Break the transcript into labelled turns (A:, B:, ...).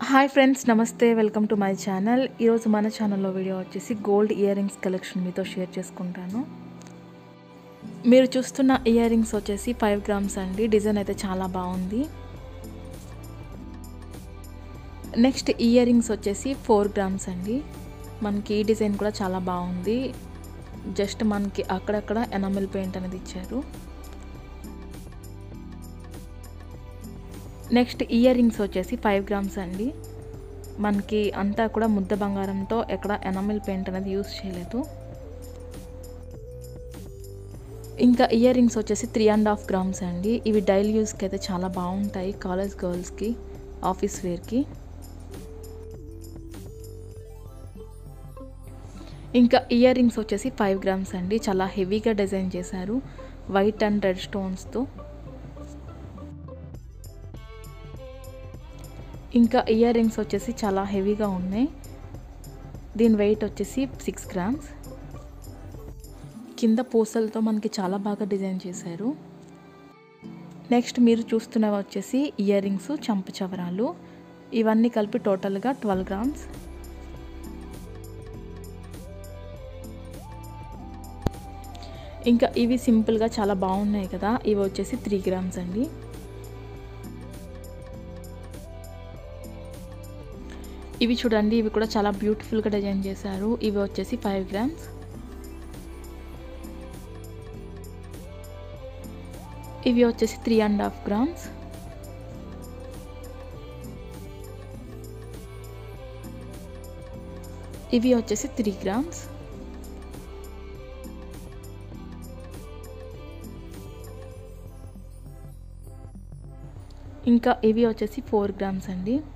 A: hi friends నమస్తే welcome to my channel ఈరోజు మన ఛానల్లో వీడియో వచ్చేసి గోల్డ్ ఇయర్ రింగ్స్ కలెక్షన్ మీతో షేర్ చేసుకుంటాను మీరు చూస్తున్న ఇయర్ రింగ్స్ వచ్చేసి ఫైవ్ గ్రామ్స్ అండి డిజైన్ అయితే చాలా బాగుంది నెక్స్ట్ ఇయర్ రింగ్స్ వచ్చేసి ఫోర్ గ్రామ్స్ అండి మనకి ఈ డిజైన్ కూడా చాలా బాగుంది జస్ట్ మనకి అక్కడక్కడ ఎనామిల్ పెయింట్ అనేది ఇచ్చారు నెక్స్ట్ ఇయర్ రింగ్స్ వచ్చేసి ఫైవ్ గ్రామ్స్ అండి మనకి అంతా కూడా ముద్ద బంగారంతో ఎక్కడ ఎనామిల్ పెయింట్ అనేది యూస్ చేయలేదు ఇంకా ఇయర్ రింగ్స్ వచ్చేసి త్రీ అండ్ హాఫ్ గ్రామ్స్ అండి ఇవి డైలీ యూస్కి అయితే చాలా బాగుంటాయి కాలేజ్ గర్ల్స్కి ఆఫీస్ వేర్కి ఇంకా ఇయర్ రింగ్స్ వచ్చేసి ఫైవ్ గ్రామ్స్ అండి చాలా హెవీగా డిజైన్ చేశారు వైట్ అండ్ రెడ్ స్టోన్స్తో ఇంకా ఇయర్ రింగ్స్ వచ్చేసి చాలా హెవీగా ఉన్నాయి దీని వెయిట్ వచ్చేసి సిక్స్ గ్రామ్స్ కింద పూసలతో మనకి చాలా బాగా డిజైన్ చేశారు నెక్స్ట్ మీరు చూస్తున్నవి వచ్చేసి ఇయర్ రింగ్స్ చంపచవరాలు ఇవన్నీ కలిపి టోటల్గా ట్వెల్వ్ గ్రామ్స్ ఇంకా ఇవి సింపుల్గా చాలా బాగున్నాయి కదా ఇవి వచ్చేసి త్రీ గ్రామ్స్ అండి ఇవి చూడండి ఇవి కూడా చాలా బ్యూటిఫుల్గా డిజైన్ చేశారు ఇవి వచ్చేసి ఫైవ్ గ్రామ్స్ ఇవి వచ్చేసి త్రీ అండ్ హాఫ్ గ్రామ్స్ ఇవి వచ్చేసి త్రీ గ్రామ్స్ ఇంకా ఇవి వచ్చేసి ఫోర్ గ్రామ్స్ అండి